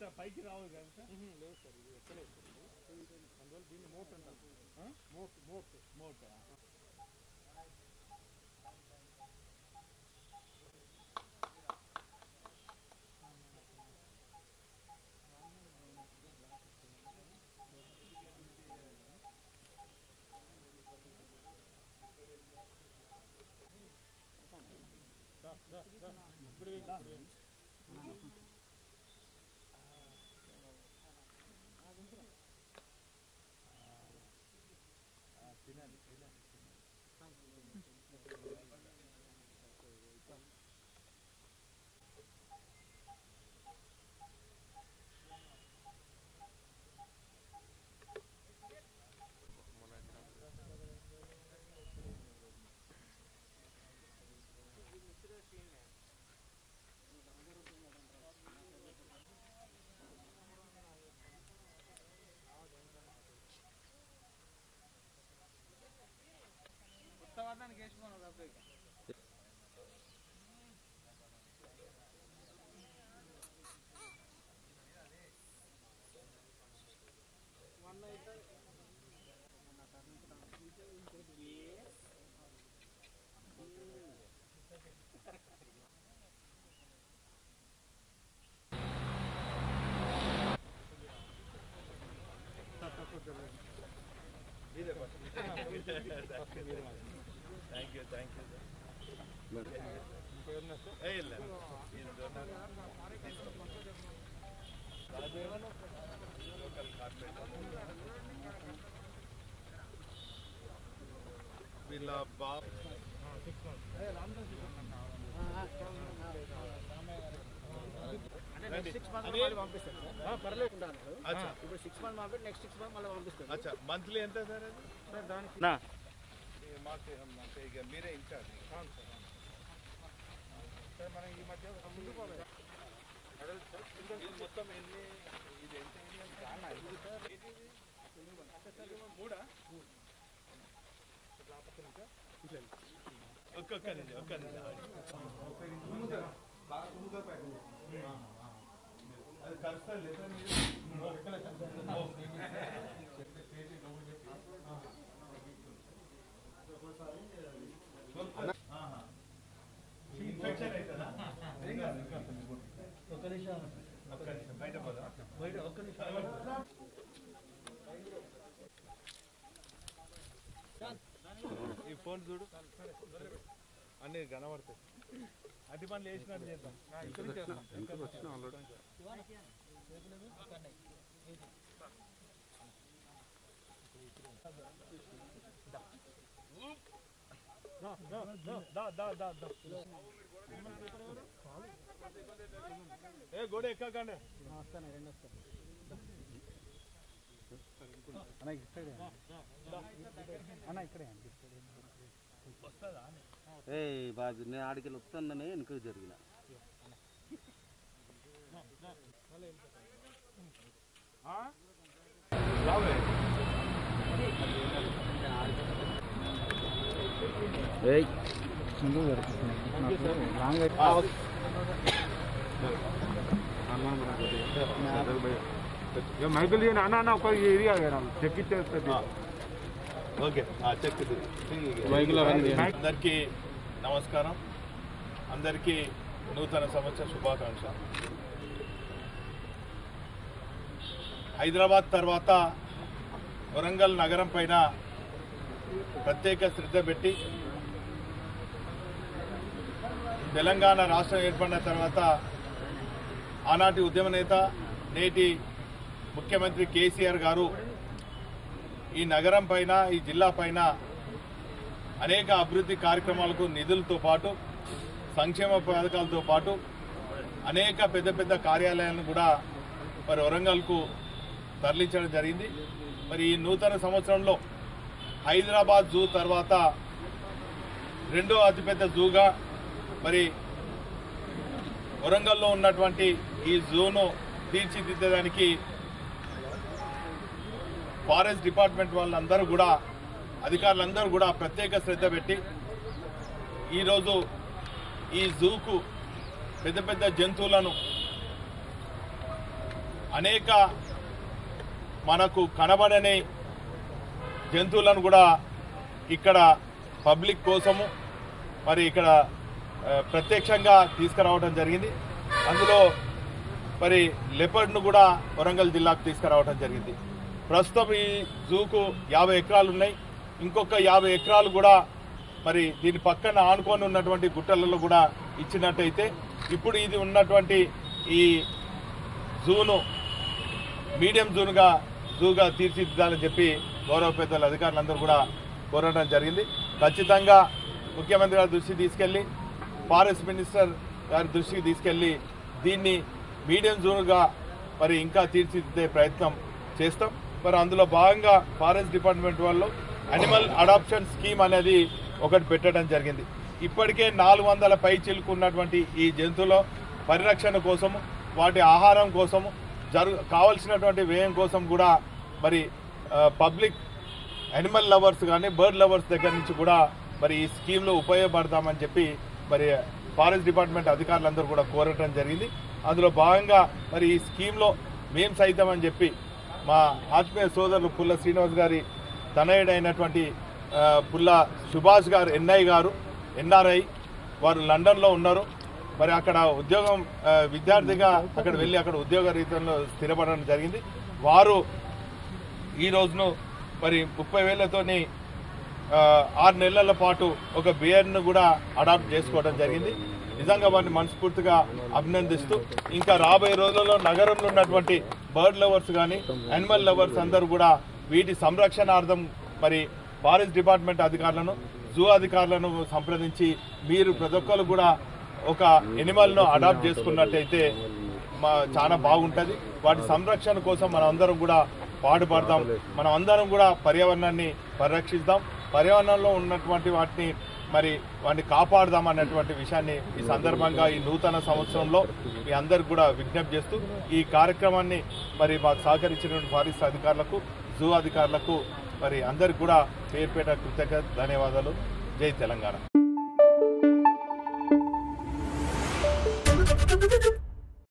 ఇట్లా పైకి రావు కదా సార్ లేదు సార్ ఇది ఎక్కలేదు సార్ ఇది అందువల్ల దీన్ని మోట్ అంటారు మోట్ మోట్ మోట థ్యాంక్ యూ థ్యాంక్ యూ ఏ ಇಲ್ಲ ಇದು donor. Local corporate. వీళ్ళ బాబు రండి. అనిల్. అచ్చా ఇప్పుడు సిక్స్ మంత్ పంపి నెక్స్ట్ సిక్స్ మంత్ మళ్ళీ పంపిస్తాను అచ్చా మంత్లీ ఎంత సార్ అది సార్ దానికి ఇక మాకు మాకు ఇక మీరే ఇన్ఛార్జ్ అవును సార్ అవును. సార్ మనం ఈ మధ్య ఒక ముందు పోలేదు అడల్ట్ సార్ ఇది మొత్తం ఎన్ని ఇది ఎంత ఎన్ని సార్ ఇది మూడా ఒక్క ఒక్క నిమిషం ఒక్క నిమిషం అది కలుస్తారు లేదా ఇన్ఫెక్షన్ అవుతుందా ఒక్క నిమిషం బయట పోదా బయట ఒక్క నిమిషం ఈ ఫోన్ చూడు అన్ని కనబడతాయి అట్టి పనులు వేసినట్టు చేద్దాం ఇక్కడ చేస్తాం దా దా దా దా ఏ గోడ ఎక్కకండి వస్తాను రెండు వస్తాను అన్న ఇక్కడే అన్న ఇక్కడే అండి వస్తుందా ఏ బాబు నేను ఆడికి వస్తానని వెనుక జరిగిన ఏయ్ మైకిల్ అన్న అన్న ఒక ఇది చెక్కిచ్చేస్తుంది ఓకే చెక్ అందరికీ నమస్కారం అందరికీ నూతన సంవత్సర శుభాకాంక్ష హైదరాబాద్ తర్వాత వరంగల్ నగరం పైన ప్రత్యేక శ్రద్ధ పెట్టి తెలంగాణ రాష్ట్రం ఏర్పడిన తర్వాత ఆనాటి ఉద్యమ నేత నేటి ముఖ్యమంత్రి కేసీఆర్ గారు ఈ నగరం పైన ఈ జిల్లా పైన అనేక అభివృద్ధి కార్యక్రమాలకు నిధులతో పాటు సంక్షేమ పథకాలతో పాటు అనేక పెద్ద పెద్ద కార్యాలయాలను కూడా మరి వరంగల్కు తరలించడం జరిగింది మరి ఈ నూతన సంవత్సరంలో హైదరాబాద్ జూ తర్వాత రెండో అతిపెద్ద జూగా మరి వరంగల్లో ఉన్నటువంటి ఈ జూను తీర్చిదిద్దడానికి ఫారెస్ట్ డిపార్ట్మెంట్ వాళ్ళందరూ కూడా అధికారులందరూ కూడా ప్రత్యేక శ్రద్ధ పెట్టి ఈరోజు ఈ జూకు పెద్ద పెద్ద జంతువులను అనేక మనకు కనబడని జంతువులను కూడా ఇక్కడ పబ్లిక్ కోసము మరి ఇక్కడ ఆ, ప్రత్యక్షంగా తీసుకురావడం జరిగింది అందులో మరి లెపర్డ్ను కూడా వరంగల్ జిల్లాకు తీసుకురావడం జరిగింది ప్రస్తుతం ఈ జూకు యాభై ఎకరాలు ఉన్నాయి ఇంకొక యాభై ఎకరాలు కూడా మరి దీని పక్కన ఆనుకొని ఉన్నటువంటి గుట్టలలో కూడా ఇచ్చినట్టయితే ఇప్పుడు ఇది ఉన్నటువంటి ఈ జూను మీడియం జూన్గా జూగా తీర్చిదిద్దాలని చెప్పి గౌరవ పెద్దల అధికారులందరూ కూడా కోరడం జరిగింది ఖచ్చితంగా ముఖ్యమంత్రి గారి దృష్టికి తీసుకెళ్లి ఫారెస్ట్ మినిస్టర్ గారి దృష్టికి తీసుకెళ్లి దీన్ని మీడియం జోన్గా మరి ఇంకా తీర్చిదిద్దే ప్రయత్నం చేస్తాం మరి అందులో భాగంగా ఫారెస్ట్ డిపార్ట్మెంట్ వాళ్ళు అనిమల్ అడాప్షన్ స్కీమ్ అనేది ఒకటి పెట్టడం జరిగింది ఇప్పటికే నాలుగు వందల పై చిలుకున్నటువంటి ఈ జంతువుల పరిరక్షణ కోసము వాటి ఆహారం కోసము జరు కావలసినటువంటి వ్యయం కోసం కూడా మరి పబ్లిక్ అనిమల్ లవర్స్ కానీ బర్డ్ లవర్స్ దగ్గర నుంచి కూడా మరి ఈ స్కీమ్లో ఉపయోగపడతామని చెప్పి మరి ఫారెస్ట్ డిపార్ట్మెంట్ అధికారులందరూ కూడా కోరటం జరిగింది అందులో భాగంగా మరి ఈ స్కీమ్లో మేం సైతం అని చెప్పి మా ఆత్మీయ సోదరులు పుల్ల శ్రీనివాస్ గారి తనయుడైనటువంటి ఆ, పుల్ల సుభాష్ గారు ఎన్ఐ గారు ఎన్ఆర్ఐ వారు లండన్లో ఉన్నారు మరి అక్కడ ఉద్యోగం ఆ, విద్యార్థిగా అక్కడ వెళ్ళి అక్కడ ఉద్యోగ రీతిలో స్థిరపడడం జరిగింది వారు ఈ రోజును మరి ముప్పై వేలతోని ఆ, ఆరు నెలల పాటు ఒక బియర్ను కూడా అడాప్ట్ చేసుకోవడం జరిగింది నిజంగా వారిని మనస్ఫూర్తిగా అభినందిస్తూ ఇంకా రాబోయే రోజుల్లో నగరంలో ఉన్నటువంటి బర్డ్ లవర్స్ కానీ అనిమల్ లవర్స్ అందరూ కూడా వీటి సంరక్షణార్థం మరి ఫారెస్ట్ డిపార్ట్మెంట్ అధికారులను జూ అధికారులను సంప్రదించి మీరు ప్రతి ఒక్కరు కూడా ఒక ఎనిమల్ను అడాప్ట్ చేసుకున్నట్టయితే మా చాలా బాగుంటుంది వాటి సంరక్షణ కోసం మనం అందరం కూడా పాటుపడదాం మనం అందరం కూడా పర్యావరణాన్ని పరిరక్షిద్దాం పర్యావరణంలో ఉన్నటువంటి వాటిని మరి వాటిని కాపాడదాం అన్నటువంటి విషయాన్ని ఈ సందర్భంగా ఈ నూతన సంవత్సరంలో మీ అందరికి కూడా విజ్ఞప్తి చేస్తూ ఈ కార్యక్రమాన్ని మరి మాకు సహకరించినటువంటి ఫారెస్ట్ అధికారులకు జూ అధికారులకు మరి అందరికి కూడా పేరుపేట కృతజ్ఞత ధన్యవాదాలు జై తెలంగాణ Thank you.